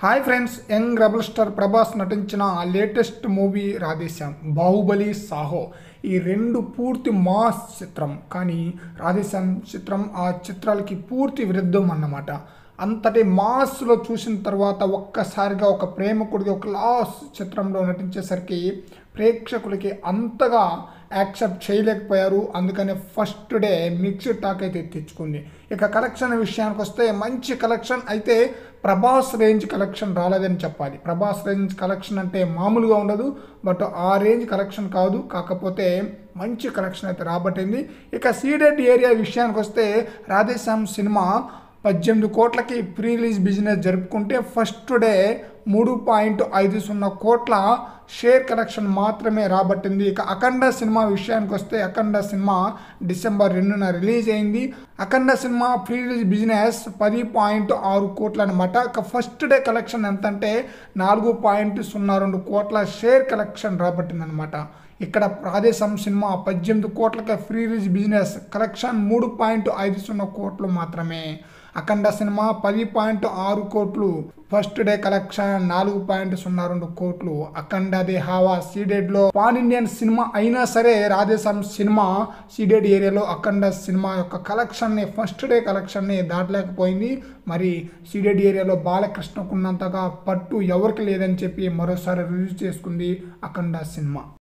hi friends young rebel star Prabhas నటించిన latest movie Radhe Shyam Baahubali Saaho ఈ రెండు పూర్తి మాస్ చిత్రం కానీ రాధేశ్యామ్ చిత్రం ఆ చిత్రాలకి పూర్తి విరుద్ధం అన్నమాట అంతటి మాస్లో చూసిన తర్వాత ఒక్కసారిగా ఒక ప్రేమకుడికి ఒక లాస్ చిత్రంలో నటించేసరికి ప్రేక్షకులకి అంతగా యాక్సెప్ట్ చేయలేకపోయారు అందుకని ఫస్ట్ డే మిక్స్డ్ టాక్ అయితే తెచ్చుకుంది ఇక కలెక్షన్ విషయానికి వస్తే మంచి కలెక్షన్ అయితే ప్రభాస్ రేంజ్ కలెక్షన్ రాలేదని చెప్పాలి ప్రభాస్ రేంజ్ కలెక్షన్ అంటే మామూలుగా ఉండదు బట్ ఆ రేంజ్ కలెక్షన్ కాదు కాకపోతే మంచి కలెక్షన్ అయితే రాబట్టింది ఇక సీడెడ్ ఏరియా విషయానికి వస్తే రాధేశ్యామ్ సినిమా పద్దెనిమిది కోట్లకి ప్రీ రిలీజ్ బిజినెస్ జరుపుకుంటే ఫస్ట్ డే మూడు పాయింట్ ఐదు సున్నా కోట్ల షేర్ కలెక్షన్ మాత్రమే రాబట్టింది ఇక అఖండ సినిమా విషయానికి వస్తే అఖండ సినిమా డిసెంబర్ రెండున రిలీజ్ అయింది అఖండ సినిమా ప్రీ రిలీజ్ బిజినెస్ పది పాయింట్ ఆరు కోట్లు అనమాట ఇక ఫస్ట్ డే కలెక్షన్ ఎంత అంటే నాలుగు పాయింట్ సున్నా రెండు కోట్ల షేర్ కలెక్షన్ రాబట్టింది అనమాట ఇక్కడ ప్రాదేశం సినిమా పద్దెనిమిది కోట్లకే ఫ్రీ రిలీజ్ బిజినెస్ కలెక్షన్ మూడు పాయింట్ ఐదు సున్నా కోట్లు మాత్రమే అఖండ సినిమా పది పాయింట్ ఆరు కోట్లు ఫస్ట్ డే కలెక్షన్ నాలుగు పాయింట్ సున్నా రెండు కోట్లు అఖండది హావా సీడెడ్లో పాన్ ఇండియన్ సినిమా అయినా సరే రాధేశం సినిమా సీడెడ్ ఏరియాలో అఖండ సినిమా యొక్క కలెక్షన్ని ఫస్ట్ డే కలెక్షన్ని దాటలేకపోయింది మరి సీడెడ్ ఏరియాలో బాలకృష్ణకున్నంతగా పట్టు ఎవరికి లేదని చెప్పి మరోసారి రిలీజ్ చేసుకుంది అఖండ సినిమా